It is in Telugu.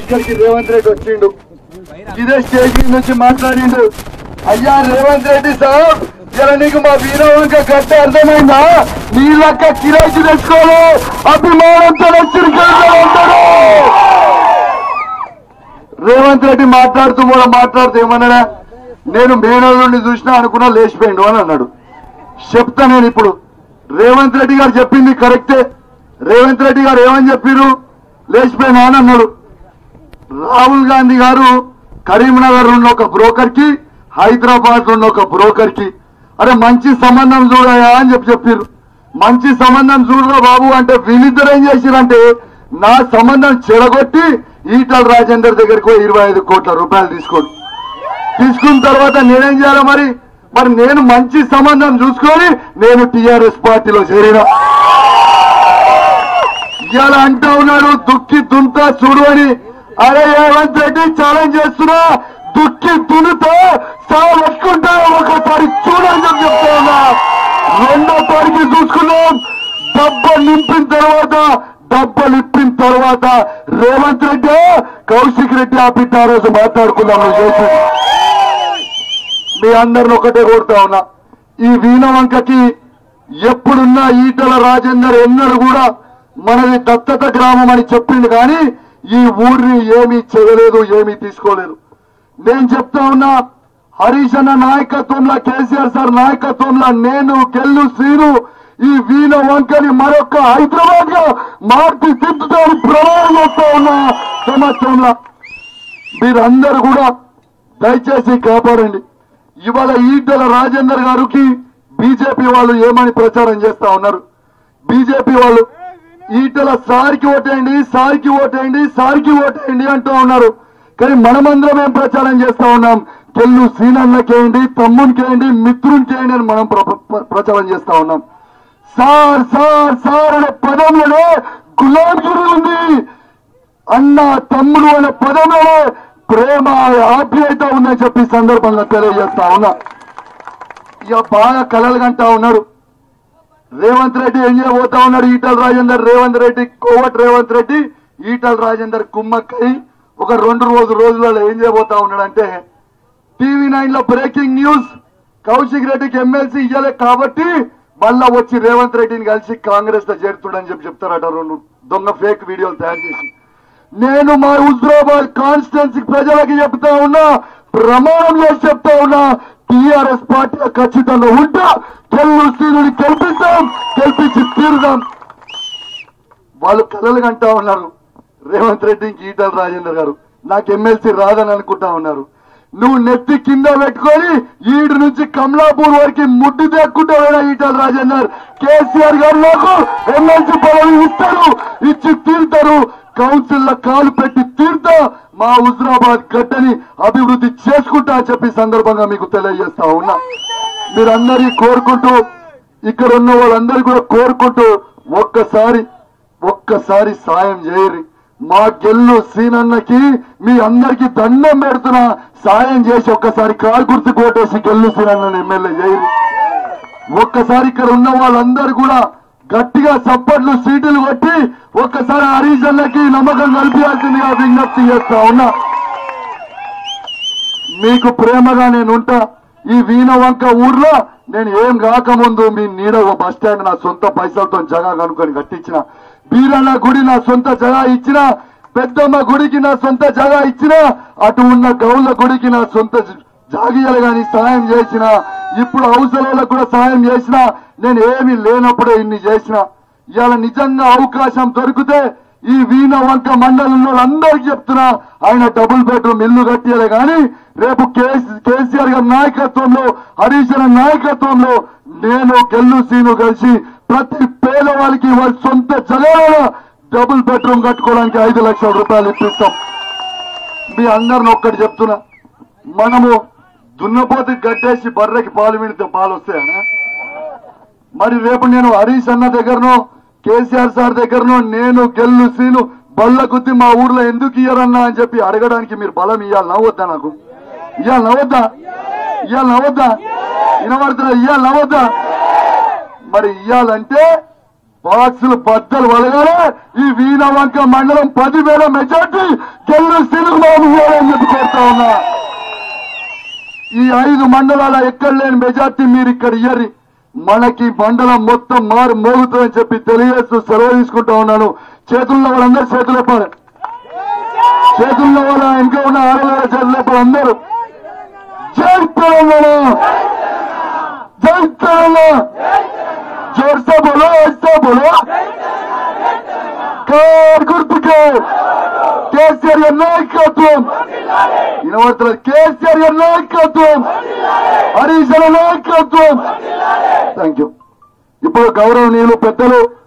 ఇక్కడికి రేవంత్ రెడ్డి వచ్చిండు ఇదే స్టేజ్ మీద నుంచి మాట్లాడిండు అయ్యా రేవంత్ రెడ్డి సార్ ఇలా నీకు మా వీరవంక గట్ట అర్థమైందా నీ లెక్క కిరాయికి తెచ్చుకోలే అభిమానంతో హెచ్చరికలు రేవంత్ రెడ్డి మాట్లాడుతూ కూడా మాట్లాడుతూ ఏమన్నాడా నేను మేనల్ నుండి చూసినా అనుకున్నా లేచిపోయిండు అని అన్నాడు చెప్తా నేను ఇప్పుడు రేవంత్ రెడ్డి గారు చెప్పింది కరెక్టే రేవంత్ రెడ్డి గారు ఏమని చెప్పారు లేచిపోయినా అని అన్నాడు రాహుల్ గాంధీ గారు కరీంనగర్ ఉన్న ఒక బ్రోకర్ కి హైదరాబాద్ ఉన్న ఒక బ్రోకర్ కి అరే మంచి సంబంధం చూడయా అని చెప్పి చెప్పారు మంచి సంబంధం చూడరా బాబు అంటే వీళ్ళిద్దరు ఏం చేసిరంటే నా సంబంధం చెడగొట్టి ఈటల రాజేందర్ దగ్గరికి పోయి ఇరవై ఐదు కోట్ల రూపాయలు తీసుకోండి తీసుకున్న తర్వాత నేనేం చేయాలి మరి మరి నేను మంచి సంబంధం చూసుకొని నేను టిఆర్ఎస్ పార్టీలో చేరిన ఇవాళ అంటా ఉన్నాడు దుక్కి దుంతా చూడు అని అరే రేవంత్ రెడ్డి ఛాలెంజ్ చేస్తున్నా దుక్కి దున్నుతో సాగు ఎక్కుంటా ఒకసారి చూడని చెప్పి చెప్తా ఉన్నా రెండో తారీఖు చూసుకున్నాం డబ్బలు నింపిన తర్వాత డబ్బలు ఇప్పిన తర్వాత రేవంత్ రెడ్డి కౌశిక్ రెడ్డి ఆ బిడ్డ ఆ రోజు మాట్లాడుకుందాం నువ్వు చేసి మీ అందరిని ఒకటే కోరుతా ఉన్నా ఈ వీణ వంకకి ఎప్పుడున్నా ఈటల రాజేందర్ ఎన్నడూ కూడా మనది దత్తత గ్రామం అని చెప్పిండు కానీ ఈ ఊరిని ఏమీ చేయలేదు ఏమీ తీసుకోలేదు నేను చెప్తా ఉన్నా హరీష్ అన్న నాయకత్వంలో కేసీఆర్ సార్ నాయకత్వంలో నేను కెల్లు శ్రీను ఈ వీణ వంకని మరొక హైదరాబాద్ గా మార్చి తిప్పుతాను ప్రమాణం చేస్తా ఉన్నా సంవత్సరంలో మీరందరూ కూడా దయచేసి కాపాడండి ఇవాళ ఈటల రాజేందర్ గారికి బీజేపీ వాళ్ళు ఏమని ప్రచారం చేస్తా ఉన్నారు బీజేపీ వాళ్ళు ఈటల సార్కి ఓటేయండి సార్కి ఓటేయండి సార్కి ఓటేయండి అంటూ ఉన్నారు కానీ మనమందరం ఏం ప్రచారం చేస్తా ఉన్నాం తెల్లు సీనన్నకేయండి తమ్మునికేయండి మిత్రునికేయండి అని మనం ప్ర- ప్ర- ప్రచారం చేస్తా ఉన్నాం సార్ సార్ సార్ అనే పదంలోనే గులాంగిరి ఉంది అన్న తమ్ముడు అనే పదంలో ప్రేమ ఆప్యాయత ఉందని చెప్పి ఈ సందర్భంగా తెలియజేస్తా ఉన్నా ఇక బాగా కలలు కంటా ఉన్నాడు రేవంత్ రెడ్డి ఏం చేయబోతా ఉన్నాడు ఈటల రాజేందర్ రేవంత్ రెడ్డి కోవట్ రేవంత్ రెడ్డి ఈటల రాజేందర్ కుమ్మక్కై ఒక రెండు రోజు రోజులలో ఏం చేయబోతా ఉన్నాడంటే టీవీ నైన్ లో బ్రేకింగ్ న్యూస్ కౌశిక్ రెడ్డికి ఎమ్మెల్సీ ఇయ్యలే కాబట్టి మళ్ళా వచ్చి రేవంత్ రెడ్డిని కలిసి కాంగ్రెస్ లో చేరుతుడని చెప్పి చెప్తారట రెండు దొంగ ఫేక్ వీడియోలు తయారు చేసి నేను మా హుజరాబాద్ కాన్స్టిట్యున్సీ ప్రజలకి చెప్తా ఉన్నా ప్రమాణం చేసి చెప్తా ఉన్నా టిఆర్ఎస్ పార్టీ ఖచ్చితంగా ఉంటా గెల్లు సీనుని గెలిపిస్తాం గెలిపించి తీరుదాం వాళ్ళు కలలు కంటా ఉన్నారు రేవంత్ రెడ్డి ఈటల రాజేందర్ గారు నాకు ఎమ్మెల్సీ రాదని అనుకుంటా ఉన్నారు నువ్వు నెత్తి కింద పెట్టుకొని ఈడు నుంచి కమలాపూర్ వరకు ముడ్డు తెక్కుంటా పోయినా ఈటల రాజేందర్ కేసీఆర్ గారు నాకు ఎమ్మెల్సీ పదవి ఇస్తారు ఇచ్చి తీరుతారు కౌన్సిల్ లో కాలు పెట్టి తీరుతా మా హుజరాబాద్ గడ్డని అభివృద్ధి చేసుకుంటా అని చెప్పి ఈ సందర్భంగా మీకు తెలియజేస్తా ఉన్నా మీరందరి కోరుకుంటూ ఇక్కడ ఉన్న వాళ్ళందరూ కూడా కోరుకుంటూ ఒక్కసారి ఒక్కసారి సాయం చేయరి మా గెల్లు సీనన్నకి మీ అందరికి దండం పెడుతున్నా సాయం చేసి ఒక్కసారి కారు గుర్తు కోటేసి గెల్లు సీనన్నని ఎమ్మెల్యే చేయరి ఒక్కసారి ఇక్కడ ఉన్న వాళ్ళందరూ కూడా గట్టిగా చప్పట్లు సీటులు కొట్టి ఒక్కసారి హరీష్ అన్నకి నమ్మకం కల్పించాల్సిందిగా విజ్ఞప్తి చేస్తా ఉన్నా మీకు ప్రేమగా నేను ఉంటా ఈ వీణ వంక ఊర్లో నేను ఏం కాకముందు మీ నీడ ఓ బస్ స్టాండ్ నా సొంత పైసలతో జగా కనుక్కొని కట్టించిన బీరన్న గుడి నా సొంత జగా ఇచ్చిన పెద్దమ్మ గుడికి నా సొంత జగా ఇచ్చిన అటు ఉన్న గౌల గుడికి నా సొంత జ- జాగియాలు గాని సాయం చేసిన ఇప్పుడు అవసరాలకు కూడా సాయం చేసిన నేను ఏమీ లేనప్పుడే ఇన్ని చేసిన ఇవాళ నిజంగా అవకాశం దొరికితే ఈ వీణ వంక మండలంలో అందరికి చెప్తున్నా ఆయన డబుల్ బెడ్రూమ్ ఇల్లు కట్టియలే కానీ రేపు కేసీ- కేసీఆర్ గారి నాయకత్వంలో హరీష్ గారి నాయకత్వంలో నేను గెల్లు సీను కలిసి ప్రతి పేదవాళ్ళకి వారి సొంత జగలలో డబుల్ బెడ్రూమ్ కట్టుకోవడానికి ఐదు లక్షల రూపాయలు ఇప్పిస్తాం మీ అందరిని ఒక్కటి చెప్తున్నా మనము దున్నపోతు గట్టేసి బర్రెకి పాలు విడితే పాలు వస్తాయనా మరి రేపు నేను హరీష్ అన్న దగ్గరనో కేసీఆర్ సార్ దగ్గరనో నేను గెల్లు సీను బల్ల గుద్ది మా ఊర్లో ఎందుకు ఇయ్యరన్నా అని చెప్పి అడగడానికి మీరు బలం ఇయ్యాలి నవ్వొద్దా నాకు ఇయ్యాలి నవ్వొద్దా ఇయ్యాలి నవ్వొద్దా వినబడుతున్నా ఇయ్యాలి నవ్వొద్దా మరి ఇయ్యాలంటే బాక్సులు బద్దలు వలగాలి ఈ వీణవంక మండలం పదివేల మెజార్టీ గెల్లు సిలుగులోని అని చెప్పి కోరుతా ఉన్నా ఈ ఐదు మండలాల ఎక్కడ లేని మెజార్టీ మీరు ఇక్కడ ఇయ్యరి మనకి మండలం మొత్తం మారు మోగుతుందని చెప్పి తెలియజేస్తూ సెలవు తీసుకుంటా ఉన్నాను చేతుల్లో వాళ్ళందరూ చేతులు ఎప్పాలి చేతుల్లో వాళ్ళ ఇంకా ఉన్న ఆడవాళ్ళ చేతులు ఎప్పాలి అందరూ జై తెలంగాణ జై తెలంగాణ जोर से बोलो ऐसे बोलो కార్ గుర్తుకే కేసీఆర్ గారి నాయకత్వం వినబడుతున్నారు కేసీఆర్ గారి నాయకత్వం హరీష్ గారి నాయకత్వం థ్యాంక్ యూ ఇప్పుడు గౌరవనీయులు పెద్దలు